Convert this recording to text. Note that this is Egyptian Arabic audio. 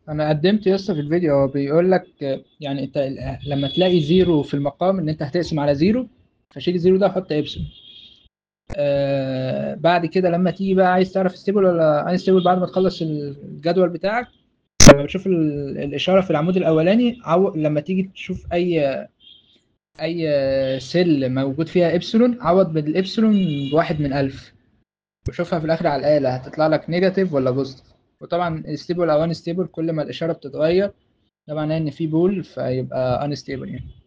انا قدمت يا اسطى في الفيديو هو بيقول لك يعني انت لما تلاقي زيرو في المقام ان انت هتقسم على زيرو فشيل الزيرو ده وحط ابسلون آه بعد كده لما تيجي بقى عايز تعرف ستيبل ولا انستيبل بعد ما تخلص الجدول بتاعك لما بتشوف ال- الاشاره في العمود الاولاني عو... لما تيجي تشوف اي اي سيل موجود فيها ابسلون عوض بالابسلون بواحد من ألف وشوفها في الاخر على الاله هتطلع لك نيجاتيف ولا بوزيتيف وطبعا ستيبل او ان ستيبل كل ما الاشاره بتتغير ده معناه ان في بول فيبقى ان ستيبل يعني